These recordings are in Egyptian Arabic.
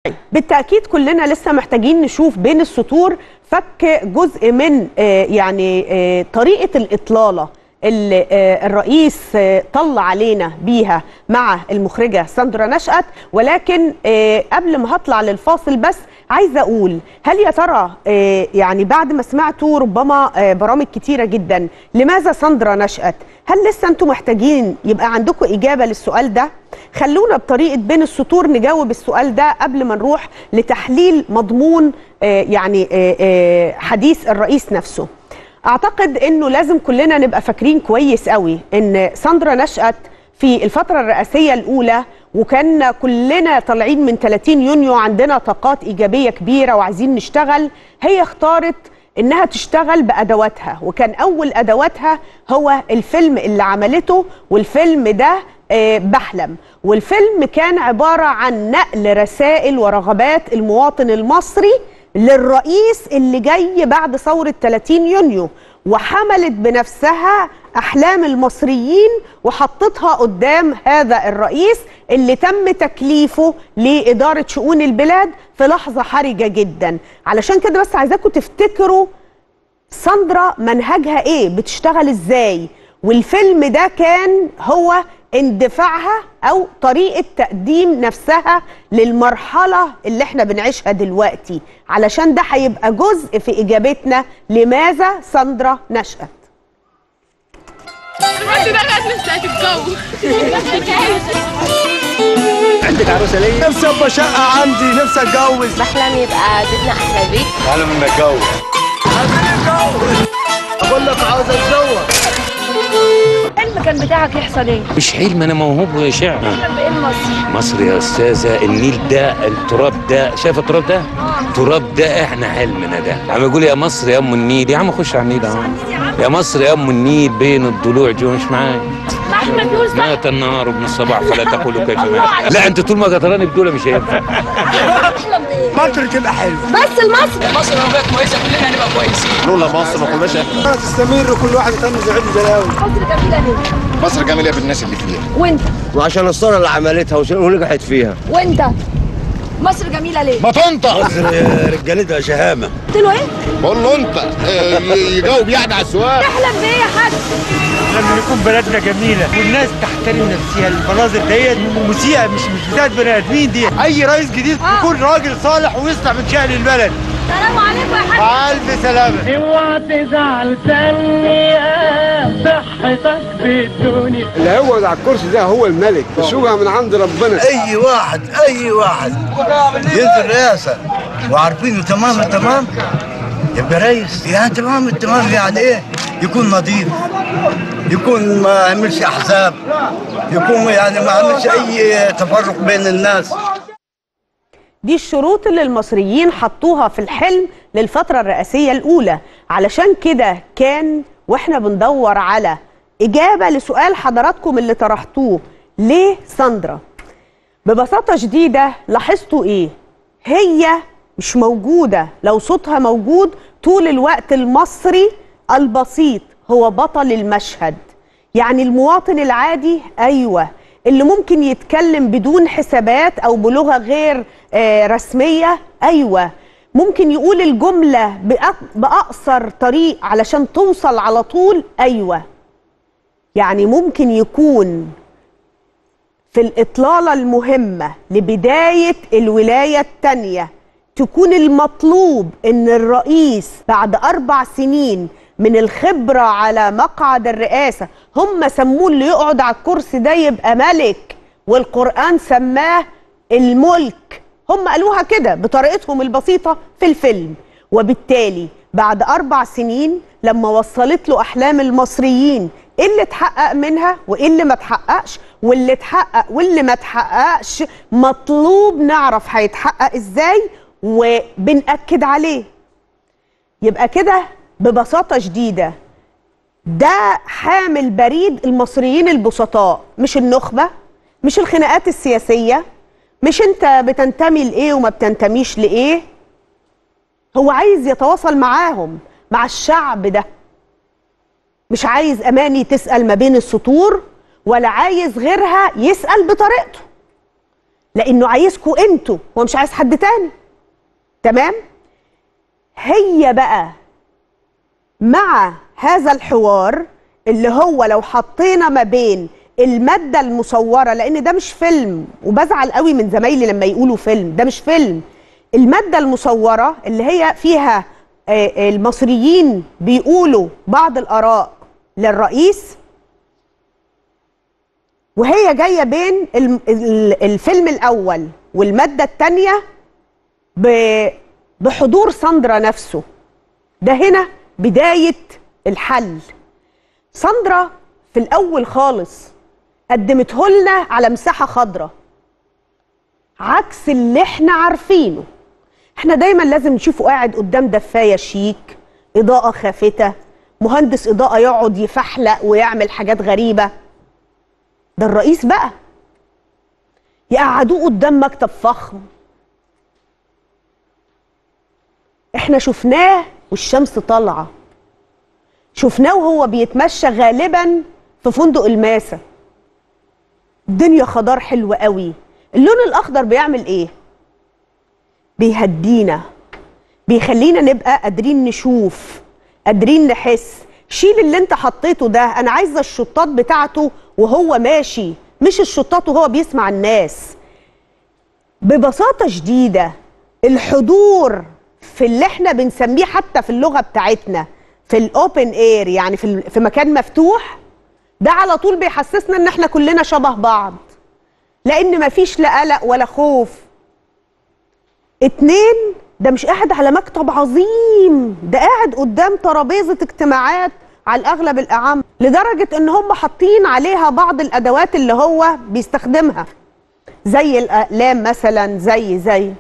بالتأكيد كلنا لسه محتاجين نشوف بين السطور فك جزء من آه، يعني آه، طريقة الإطلالة اللي آه، الرئيس آه، طل علينا بيها مع المخرجة ساندرا نشأت ولكن آه، قبل ما هطلع للفاصل بس عايزة أقول هل يا ترى آه، يعني بعد ما سمعتوا ربما آه، برامج كتيرة جدا لماذا ساندرا نشأت هل لسه أنتم محتاجين يبقى عندكم إجابة للسؤال ده خلونا بطريقة بين السطور نجاوب السؤال ده قبل ما نروح لتحليل مضمون آه، يعني آه، آه، حديث الرئيس نفسه اعتقد انه لازم كلنا نبقى فاكرين كويس قوي ان ساندرا نشأت في الفترة الرئاسية الأولى وكان كلنا طالعين من 30 يونيو عندنا طاقات إيجابية كبيرة وعايزين نشتغل هي اختارت إنها تشتغل بأدواتها وكان أول أدواتها هو الفيلم اللي عملته والفيلم ده آه، بحلم والفيلم كان عبارة عن نقل رسائل ورغبات المواطن المصري للرئيس اللي جاي بعد ثورة 30 يونيو وحملت بنفسها أحلام المصريين وحطتها قدام هذا الرئيس اللي تم تكليفه لإدارة شؤون البلاد في لحظة حرجة جدا علشان كده بس عايزاكم تفتكروا ساندرا منهجها ايه بتشتغل ازاي والفيلم ده كان هو اندفاعها او طريقه تقديم نفسها للمرحله اللي احنا بنعيشها دلوقتي علشان ده هيبقى جزء في اجابتنا لماذا ساندرا نشأت الوقت ده لازم نستعد الجو عندك عروسه ليا نفسي ابقى شقه عندي نفسي اتجوز بحلم يبقى بيتنا احلى بيت انا من اتجوز اقول لك عاوز اتجوز الحلم كان بتاعك يحصل ايه؟ مش حلم انا موهوب شعر تحلم بايه مصر؟ مصر يا استاذه النيل ده التراب ده شايف التراب ده التراب ده احنا حلمنا ده عم يقول يا مصر يا ام النيل يا عم خش على النيل اهو يا مصر يا ام النيل بين الضلوع جو مش معايا ما احنا بنقول صح مات النهار ابن الصباح فلا تقولوا كيف مات لا انت طول ما قطراني بدول مش هينفع تحلم بايه؟ مصر تبقى حلو بس المصري لولا مصر ما كناش احنا تستمر كل واحد يتم زعيم زلاوي مصر جميله ليه؟ مصر جميلة بالناس اللي فيها وانت وعشان الصوره اللي عملتها وش- ونجحت فيها وانت مصر جميله ليه؟ ما تنطق مصر رجالتها شهامه قلت له ايه؟ بقول له انت آه، يجاوب يعني على السؤال تحلم بايه يا حاج؟ لما يكون بلدنا جميله والناس تحترم نفسها المناظر ديت مسيئه مش مش بتاعت بني ادمين دي اي رئيس جديد آه. يكون راجل صالح ويصلح من شأن البلد سلام عليكم يا حاج مع الف سلامه اوعى تزعل سني صحتك بالدنيا اللي هيقعد على الكرسي ده هو الملك الشوقة من عند ربنا اي واحد اي واحد ينزل رئاسه وعارفينه تمام التمام يبقى رئيس يعني تمام التمام يعني ايه يكون نظيف يكون ما يعملش احزاب يكون يعني ما يعملش اي تفرق بين الناس دي الشروط اللي المصريين حطوها في الحلم للفترة الرئاسية الأولى علشان كده كان واحنا بندور على إجابة لسؤال حضراتكم اللي طرحتوه ليه ساندرا ببساطة شديدة لاحظتوا إيه هي مش موجودة لو صوتها موجود طول الوقت المصري البسيط هو بطل المشهد يعني المواطن العادي أيوة اللي ممكن يتكلم بدون حسابات أو بلغة غير آه، رسمية أيوة ممكن يقول الجملة بأق- بأقصر طريق علشان توصل على طول أيوة يعني ممكن يكون في الإطلالة المهمة لبداية الولاية التانية تكون المطلوب إن الرئيس بعد أربع سنين من الخبرة على مقعد الرئاسة هم سموه اللي يقعد على الكرسي ده يبقى ملك والقرآن سماه الملك هم قالوها كده بطريقتهم البسيطة في الفيلم وبالتالي بعد أربع سنين لما وصلت له أحلام المصريين إيه اللي اتحقق منها وإيه اللي ما اتحققش واللي اتحقق واللي ما اتحققش مطلوب نعرف هيتحقق إزاي وبنأكد عليه يبقى كده ببساطة شديدة ده حامل بريد المصريين البسطاء مش النخبة مش الخناقات السياسية مش انت بتنتمي لإيه وما بتنتميش لإيه هو عايز يتواصل معاهم مع الشعب ده مش عايز أماني تسأل ما بين السطور ولا عايز غيرها يسأل بطريقته لانه عايزكوا انتوا هو مش عايز حد تاني تمام هي بقى مع هذا الحوار اللي هو لو حطينا ما بين المادة المصورة لأن ده مش فيلم وبزعل قوي من زمايلي لما يقولوا فيلم ده مش فيلم المادة المصورة اللي هي فيها آه، المصريين بيقولوا بعض الآراء للرئيس وهي جاية بين الم- ال- الفيلم الأول والمادة الثانية بحضور ساندرا نفسه ده هنا بداية الحل ساندرا في الأول خالص قدمته لنا على مساحة خضراء عكس اللي احنا عارفينه احنا دايما لازم نشوفه قاعد قدام دفاية شيك إضاءة خافتة مهندس إضاءة يقعد يفحلق ويعمل حاجات غريبة ده الرئيس بقى يقعدوه قدام مكتب فخم احنا شفناه والشمس طالعه شفناه وهو بيتمشى غالبا في فندق الماسة الدنيا خضار حلو قوي اللون الاخضر بيعمل ايه بيهدينا بيخلينا نبقى قادرين نشوف قادرين نحس شيل اللي انت حطيته ده انا عايزه الشطات بتاعته وهو ماشي مش الشطات وهو بيسمع الناس ببساطه شديده الحضور في اللي احنا بنسميه حتى في اللغه بتاعتنا في الاوبن اير يعني في ال- في مكان مفتوح ده على طول بيحسسنا ان احنا كلنا شبه بعض لان مفيش لا قلق ولا خوف اتنين ده مش قاعد على مكتب عظيم ده قاعد قدام ترابيزه اجتماعات على الاغلب الاعم لدرجه ان هم حاطين عليها بعض الادوات اللي هو بيستخدمها زي الاقلام مثلا زي زي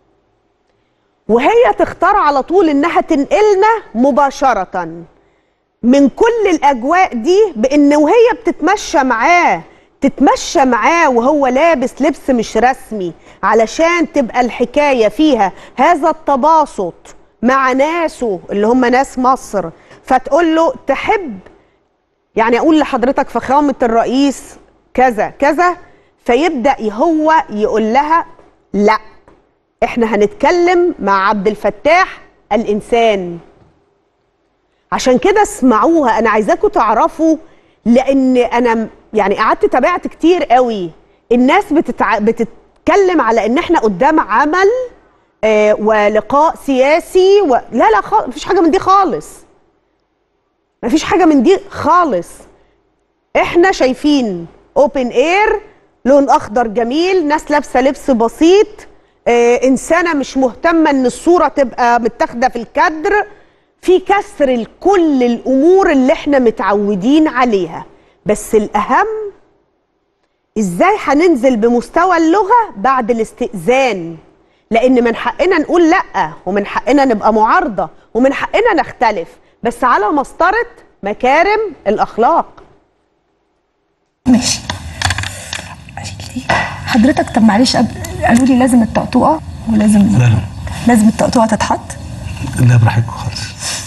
وهي تختار على طول انها تنقلنا مباشره من كل الاجواء دي بان وهي بتتمشى معاه تتمشى معاه وهو لابس لبس مش رسمي علشان تبقى الحكايه فيها هذا التباسط مع ناسه اللي هم ناس مصر فتقول له تحب يعني اقول لحضرتك فخامه الرئيس كذا كذا فيبدا هو يقول لها لا احنا هنتكلم مع عبد الفتاح الانسان عشان كده اسمعوها انا عايزاكم تعرفوا لان انا م- يعني قعدت تابعت كتير قوي الناس بتتع... بتتكلم على ان احنا قدام عمل آه ولقاء سياسي و... لا لا خالص مفيش حاجه من دي خالص مفيش حاجه من دي خالص احنا شايفين اوبن اير لون اخضر جميل ناس لابسه لبس بسيط آه انسانه مش مهتمه ان الصوره تبقى متاخده في الكادر في كسر لكل الامور اللي احنا متعودين عليها بس الاهم ازاي هننزل بمستوى اللغه بعد الاستئذان لان من حقنا نقول لا ومن حقنا نبقى معارضه ومن حقنا نختلف بس على مسطره مكارم الاخلاق ماشي حضرتك طب معلش قبل- قالوا لي لازم الطقطوقه ولازم لا لا لازم الطقطوقه تتحط لا براحتكم خالص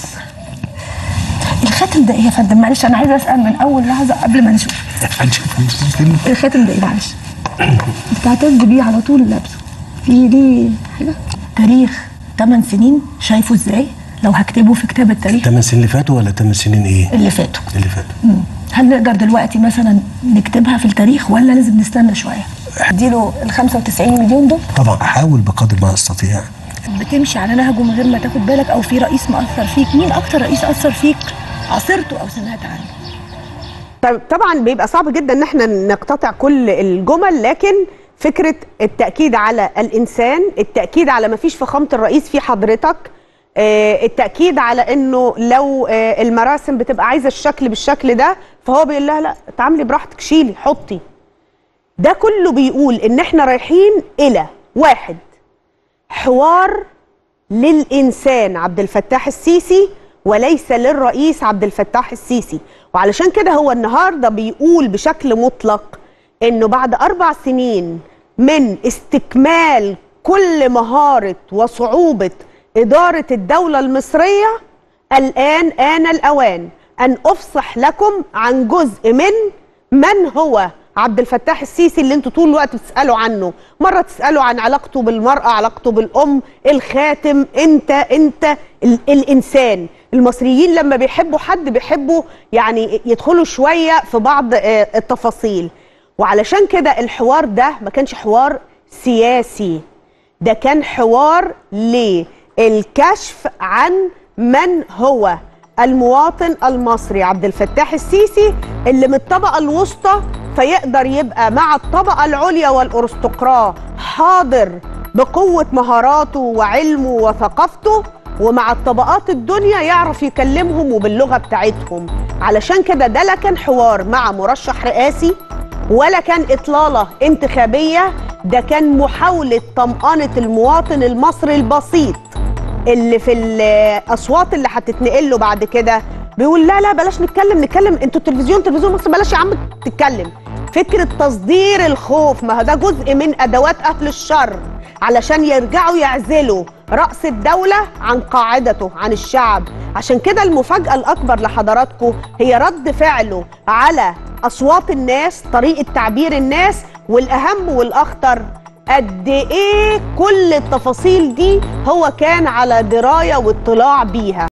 الخاتم ده ايه يا فندم معلش انا عايزه اسال من اول لحظه قبل ما نشوف هنشوف الخاتم ده ايه معلش بتعتز بيه على طول لابسه في دي حاجه تاريخ 8 سنين شايفه ازاي لو هكتبه في كتاب التاريخ 8 سنين اللي فاتوا ولا 8 سنين ايه؟ اللي فاتوا اللي فاتوا مم. هل نقدر دلوقتي مثلا نكتبها في التاريخ ولا لازم نستنى شويه اديله ال 95 مليون دول طبعا احاول بقدر ما استطيع بتمشي على نهجه من غير ما تاخد بالك او في رئيس مأثر فيك مين اكتر رئيس اثر فيك عاصرته او سمعت عنه طيب طبعا بيبقى صعب جدا ان احنا نقتطع كل الجمل لكن فكره التاكيد على الانسان التاكيد على ما فيش فخامه الرئيس في حضرتك آه، التاكيد على انه لو آه، المراسم بتبقى عايزه الشكل بالشكل ده فهو بيقول لها لا اتعاملي براحتك شيلي حطي ده كله بيقول ان احنا رايحين الى واحد حوار للإنسان عبد الفتاح السيسي وليس للرئيس عبد الفتاح السيسي وعلشان كده هو النهارده بيقول بشكل مطلق انه بعد اربع سنين من استكمال كل مهاره وصعوبه اداره الدوله المصريه الان آن الاوان ان افصح لكم عن جزء من من هو عبد الفتاح السيسي اللي انتوا طول الوقت بتسالوا عنه مره تسالوا عن علاقته بالمراه علاقته بالام الخاتم انت انت ال الانسان المصريين لما بيحبوا حد بيحبوا يعني يدخلوا شويه في بعض آه، التفاصيل وعلشان كده الحوار ده ما كانش حوار سياسي ده كان حوار للكشف عن من هو المواطن المصري عبد الفتاح السيسي اللي من الطبقة الوسطى فيقدر يبقى مع الطبقة العليا والأرستقراء حاضر بقوة مهاراته وعلمه وثقافته ومع الطبقات الدنيا يعرف يكلمهم وباللغة بتاعتهم علشان كده ده لا كان حوار مع مرشح رئاسي ولا كان إطلالة انتخابية ده كان محاولة طمأنة المواطن المصري البسيط اللي في الأصوات اللي هتتنقل له بعد كده بيقول لا لا بلاش نتكلم نتكلم انتوا التلفزيون تلفزيون مصر بلاش يا عم تتكلم فكرة تصدير الخوف ما هو ده جزء من أدوات أهل الشر علشان يرجعوا يعزلوا رأس الدولة عن قاعدته عن الشعب عشان كده المفاجأة الأكبر لحضراتكم هي رد فعله على أصوات الناس طريقة تعبير الناس والأهم والأخطر قد إيه كل التفاصيل دي هو كان على دراية واطلاع بيها